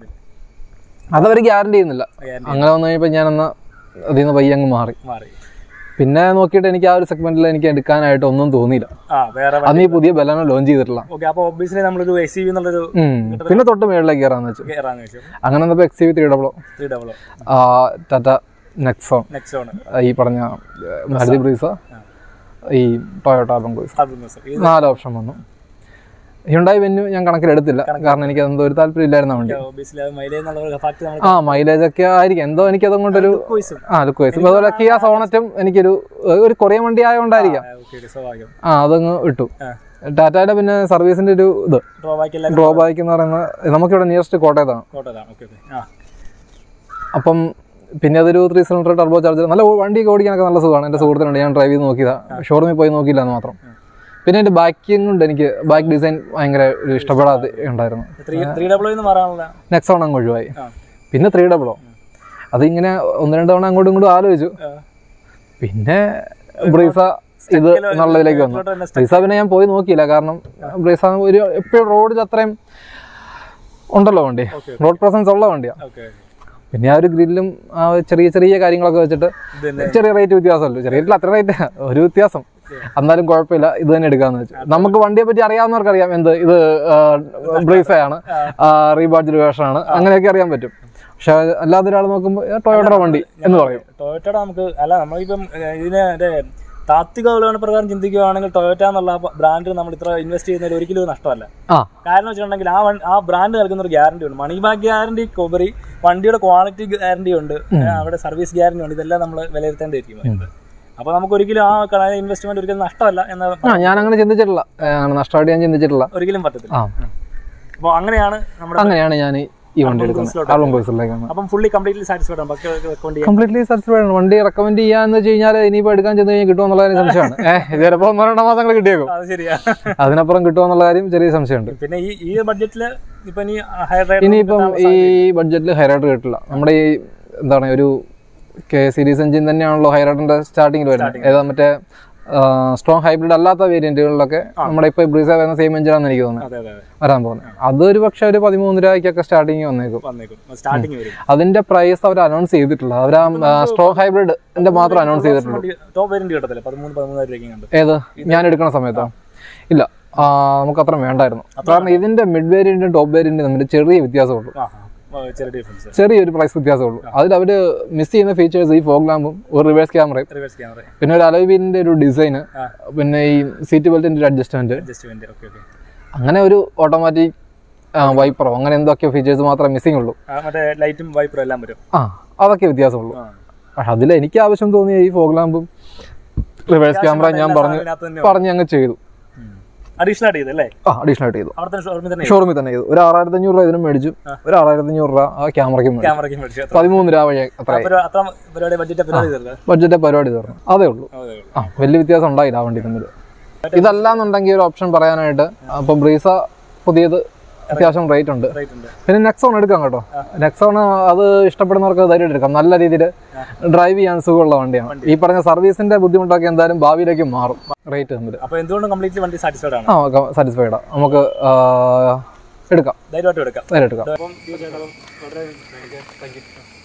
അതവർ ഗ്യാരണ്ടി ചെയ്യുന്നില്ല Guarantee അങ്ങനെ വന്നു കഴിഞ്ഞപ്പോൾ ഞാനന്ന് അതിൽ നിന്ന് പയ്യെ അങ്ങ് മാറി മാറി പിന്നെ നോക്കിയിട്ട് എനിക്ക് ആ ഒരു സെഗ്മെന്റിൽ എനിക്ക് എടുക്കാനായിട്ട് ഒന്നും തോന്നിയില്ല ആ വേറെ അന്ന് ഈ പുതിയ ബലനോ ലോഞ്ച് ചെയ്തിട്ടില്ല ഓക്കെ അപ്പോൾ ഒബ്വിയസ്ലി നമ്മളൊരു എസ് സി വി എന്നുള്ളൊരു ഉം. പിന്നെ തൊട്ട് മേളിലേക്ക് കയറാന്ന് വെച്ചു കയറാന്ന് വെച്ചു അങ്ങനെ വന്നപ്പോൾ X V three double O three double O Tata Nexon Nexon ഈ പറഞ്ഞ മാരുതി ബ്രീസ ഈ ടൊയോട്ട ബംഗ്ലൂസ് ഇത് നാല് ഓപ്ഷൻ വന്നു ഹ്യുണ്ടായി വെന്യൂ ഞാൻ കണക്കിലെടുത്തില്ല കാരണം എനിക്ക് എന്തോ ഒരു താല്പര്യം ഇല്ലായിരുന്ന വണ്ടി ഒബ്വിയസ്ലി അത് മൈലേജ് എന്നുള്ള ഫാക്ട് നമ്മൾ ആ മൈലേജ് ഒക്കെ ആയിരിക്കും എന്തോ എനിക്ക് അതുകൊണ്ടൊരു വോയിസും ആ ലുക്ക് വൈസ് അതുപോലെ കിയ സോണറ്റും എനിക്കൊരു ഒരു കൊറിയൻ വണ്ടി ആയതുകൊണ്ടായിരിക്കാം ഓക്കെ സ്വാഭാവികം ആ അതങ്ങ് ഇട്ടു ആ. ടാറ്റയുടെ പിന്നെ സർവീസിന്റെ ഒരു ഇത് ഡ്രോബാക്ക് എല്ലാം ഡ്രോബാക്ക് എന്ന് പറയുന്നത് നമുക്കിവിടെ നിയറസ്റ്റ് കോട്ടയത്താണ് കോട്ടതാണ് ഓക്കെ ഓക്കെ ആ അപ്പം പിന്നെ അതൊരു ത്രീ സിലിണ്ടർ ടർബോ ചാർജർ നല്ല വണ്ടിയൊക്കെ ഓടിക്കാനൊക്കെ നല്ല സുഖമാണ് എൻ്റെ സുഹൃത്തിനുണ്ട് ഞാൻ ഡ്രൈവ് ചെയ്ത് നോക്കിയതാണ് ഷോറൂമിൽ പോയി നോക്കിയില്ല എന്ന് മാത്രം പിന്നെ എൻ്റെ ബാക്കിങ് കൊണ്ട് എനിക്ക് ബാക്ക് ഡിസൈൻ ഭയങ്കര ഒരു ഇഷ്ടപ്പെടാതെ ഉണ്ടായിരുന്നു ത്രീ ത്രീ ഡബിൾ എന്ന് മാറാനുള്ള നെക്സോൺ അങ്ങ് ഒഴിവായി ആ. പിന്നെ ത്രീ ഡബിളോ അതിങ്ങനെ ഒന്ന് രണ്ട് തവണ അങ്ങോട്ടും ഇങ്ങോട്ടും ആലോചിച്ചു ആ. പിന്നെ ബ്രീസ ഇത് എന്നുള്ളതിലേക്ക് വന്നു ഇതിലോട്ട് തന്നെ ബ്രീസ പിന്നെ ഞാൻ പോയി നോക്കിയില്ല കാരണം ബ്രീസ ഒരു എപ്പോഴും റോഡിൽ അത്രയും ഉണ്ടല്ലോ വണ്ടി റോഡ് പ്രസൻസ് ഉള്ള വണ്ടിയാണ് ഓക്കെ പിന്നെ ആ ഒരു ഗ്രില്ലും ആ ചെറിയ ചെറിയ കാര്യങ്ങളൊക്കെ വെച്ചിട്ട് ഇത് തന്നെ ചെറിയ റേറ്റ് വ്യത്യാസമല്ലോ ചെറിയ റേറ്റിൽ അത്ര റേറ്റ് ഒരു വ്യത്യാസം എന്നാലും കുഴപ്പമില്ല ഇത് തന്നെ എടുക്കാന്ന് വെച്ചു നമുക്ക് വണ്ടിയെ പറ്റി അറിയാവുന്നവർക്ക് അറിയാം എന്ത് ഇത് ബ്രീഫയാണ് റീബാഡ്ജ് വേഷനാണ് അങ്ങനെയൊക്കെ അറിയാൻ പറ്റും പക്ഷെ അല്ലാതെ ഒരാൾ നോക്കുമ്പോൾ ടൊയോട്ട വണ്ടി എന്ന് പറയും ടൊയോറ്റയുടെ നമുക്ക് അല്ല നമ്മളിപ്പം ഏഹ്, ഇതിന് മറ്റേ താത്വിക അവലോകന പ്രകാരം ചിന്തിക്കുകയാണെങ്കിൽ ടൊയോറ്റ എന്നുള്ള ബ്രാൻഡ് നമ്മൾ ഇത്ര ഇൻവെസ്റ്റ് ചെയ്യുന്നതിൽ ഒരിക്കലും ഒരു നഷ്ടമല്ല ആ കാരണം വെച്ചിട്ടുണ്ടെങ്കിൽ ആ വൺ- ആ ബ്രാൻഡ് നൽകുന്ന ഒരു ഗ്യാരണ്ടി ഉണ്ട് മണി ബാക്ക് ഗ്യാരണ്ടി ഉപരി വണ്ടിയുടെ ക്വാളിറ്റി ഗ്യാരണ്ടി ഉണ്ട് ഏഹ്, അവിടെ സർവീസ് ഗ്യാരണ്ടി ഉണ്ട് ഇതെല്ലാം നമ്മൾ വിലയിരുത്തേണ്ടിയിരിക്കും അപ്പോൾ നമുക്ക് ഒരിക്കലും ആ ഇൻവെസ്റ്റ്മെന്റ് ഒരിക്കലും നഷ്ടമല്ല എന്ന ആ ഞാൻ അങ്ങനെ ചിന്തിച്ചിട്ടില്ല ഏ, അങ്ങനെ നഷ്ടമായിട്ട് ഞാൻ ചിന്തിച്ചിട്ടില്ല ഒരിക്കലും പറ്റത്തില്ല ആ അപ്പോൾ അങ്ങനെയാണ് നമ്മുടെ അങ്ങനെയാണ് ഞാൻ ഈ- ഈ വണ്ടി എടുക്കുന്നത് ക്രൂസിലോട്ട് അർബൻ ക്രൂസിലേക്കാണ് അപ്പം ഫുള്ളി കംപ്ലീറ്റ്ലി സാറ്റിസ്ഫൈഡ് ആണ് ബാക്കി റെക്കമെൻഡ് ചെയ്യാം കംപ്ലീറ്റ്ലി സാറ്റിസ്ഫൈഡ് ആണ് വണ്ടി റെക്കമെൻഡ് ചെയ്യാന്ന് വെച്ച് കഴിഞ്ഞാൽ ഇനിയിപ്പോൾ എടുക്കാൻ ചെന്ന് കഴിഞ്ഞാൽ കിട്ടുമെന്നുള്ള കാര്യം സംശയമാണ് ഏഹ് ചിലപ്പോൾ ഒന്നോ രണ്ടോ മാസങ്ങൾ കിട്ടിയേക്കും അത് ശരിയാ അതിനപ്പുറം കിട്ടുമെന്നുള്ള കാര്യം ചെറിയ സംശയമുണ്ട് പിന്നെ ഈ ഈ ബഡ്ജറ്റിൽ ഇപ്പൊ ഇനി ഹയർ റേറ്റ് ഇനിയിപ്പം ഈ ബഡ്ജറ്റിൽ ഹൈറൈഡ് കിട്ടില്ല നമ്മുടെ ഈ എന്താണ് ഒരു കെ സീരീസ് എഞ്ചിൻ തന്നെയാണല്ലോ ഹൈറൈഡിന്റെ സ്റ്റാർട്ടിങ്ങിൽ വരുന്നത് ഏതാ മറ്റേ സ്ട്രോങ് ഹൈബ്രിഡ് അല്ലാത്ത വേരിയന്റുകളിലൊക്കെ നമ്മുടെ ഇപ്പോൾ ബ്രീസ വരുന്ന സെയിം എഞ്ചിനാണെന്ന് എനിക്ക് തോന്നുന്നത് അതെ അതെ അതെ വരാൻ പോകുന്നത് അതൊരു പക്ഷെ ഒരു പതിമൂന്ന് രൂപയ്ക്കൊക്കെ സ്റ്റാർട്ടിങ് വന്നേക്കും വന്നേക്കും സ്റ്റാർട്ടിങ് വരും അതിന്റെ പ്രൈസ് അവർ അനൗൺസ് ചെയ്തിട്ടില്ല അവർ ആ സ്ട്രോങ് ഹൈബ്രിഡിന്റെ മാത്രം അനൗൺസ് ചെയ്തിട്ടുള്ളൂ ടോപ്പ് വേരിയന്റ് കിട്ടത്തില്ല പതിമൂന്ന് പതിമൂന്നായിരം രൂപയ്ക്ക് കണ്ടു ഏത് ഞാൻ എടുക്കുന്ന സമയത്തോ ഇല്ല ആ, നമുക്ക് അത്ര വേണ്ടായിരുന്നു കാരണം ഇതിന്റെ മിഡ് വേരിയന്റും ടോപ്പ് വേരിയന്റും തമ്മിൽ ചെറിയ വ്യത്യാസമുള്ളൂ ആ ആ, ചെറിയ ഡിഫറൻസ് ചെറിയൊരു പ്രൈസ് വ്യത്യാസമുള്ളൂ അതിൽ അവർ മിസ് ചെയ്യുന്ന ഫീച്ചേഴ്സ് ഈ ഫോഗ് ലാമ്പും ഒരു റിവേഴ്സ് ക്യാമറയും റിവേഴ്സ് ക്യാമറ പിന്നെ ഒരു അലോയ് വീലിന്റെ ഒരു ഡിസൈന് പിന്നെ ഈ സീറ്റ് ബെൽറ്റിന്റെ ഒരു അഡ്ജസ്റ്റ്മെന്റ് അഡ്ജസ്റ്റ്മെന്റ് ഓക്കെ ഓക്കെ അങ്ങനെ ഒരു ഓട്ടോമാറ്റിക് വൈപ്പറോ അങ്ങനെ എന്തൊക്കെയോ ഫീച്ചേഴ്സ് മാത്രമേ മിസ്സിംഗ് ഉള്ളൂ മറ്റേ ലൈറ്റും വൈപ്പറും എല്ലാം വരും ആ അതൊക്കെ വ്യത്യാസമുള്ളൂ ആ. പക്ഷെ അതിൽ എനിക്ക് ആവശ്യം തോന്നിയ ഈ ഫോഗ് ലാമ്പും റിവേഴ്സ് ക്യാമറ ഞാൻ പറഞ്ഞു അതിനകത്ത് തന്നെ പറഞ്ഞ് അങ്ങ് ചെയ്തു അഡീഷണൽ ആയിട്ട് ചെയ്തല്ലേ ആ അഡീഷണൽ ആയിട്ട് ചെയ്തു അവിടെ തന്നെ ഷോറൂമിൽ തന്നെ ഷോറൂമിൽ തന്നെ ചെയ്തു ഒരു ആറായിരത്തി അഞ്ഞൂറ് രൂപ ഇതിനും മേടിച്ചു ഒരു ആറായിരത്തി അഞ്ഞൂറ് രൂപ ആ ക്യാമറയ്ക്കും മേടിച്ചു ക്യാമറയ്ക്ക് മേടിച്ചു അത്ര പതിമൂന്ന് രൂപ വഴി അത്ര പരി- അത്ര പരിപാടി ബഡ്ജറ്റ് പരിപാടി ചെയ്തല്ലേ ബഡ്ജറ്റ് പരിപാടി തീർന്നു അതേ ഉള്ളൂ അതെ ആ വലിയ വ്യത്യാസം ഉണ്ടായില്ല ആ വണ്ടി തമ്മിൽ ഇതല്ലാന്നുണ്ടെങ്കിൽ ഒരു ഓപ്ഷൻ പറയാനായിട്ട് അപ്പൊ ബ്രീസ പുതിയത് അത്യാവശ്യം റേറ്റ് ഉണ്ട് റേറ്റ് ഉണ്ട് പിന്നെ നെക്സോൺ എടുക്കാം കേട്ടോ നെക്സോൺ അത് ഇഷ്ടപ്പെടുന്നവർക്ക് ധൈര്യം എടുക്കാം നല്ല രീതിയിൽ ഡ്രൈവ് ചെയ്യാൻ സുഖമുള്ള വണ്ടിയാണ് ഈ പറഞ്ഞ സർവീസിന്റെ ബുദ്ധിമുട്ടൊക്കെ എന്തായാലും ഭാവിയിലേക്ക് മാറും റേറ്റ് തമ്മിൽ അപ്പൊ എന്തുകൊണ്ടും കംപ്ലീറ്റ്ലി വണ്ടി സാറ്റിസ്ഫൈഡ് ആണ് ആ സാറ്റിസ്ഫൈഡാ നമുക്ക് ആ, എടുക്കാം ധൈര്യമായിട്ട് എടുക്കാം ധൈര്യം എടുക്കാം അപ്പം ഈ ചേട്ടാ വളരെ താങ്ക് യു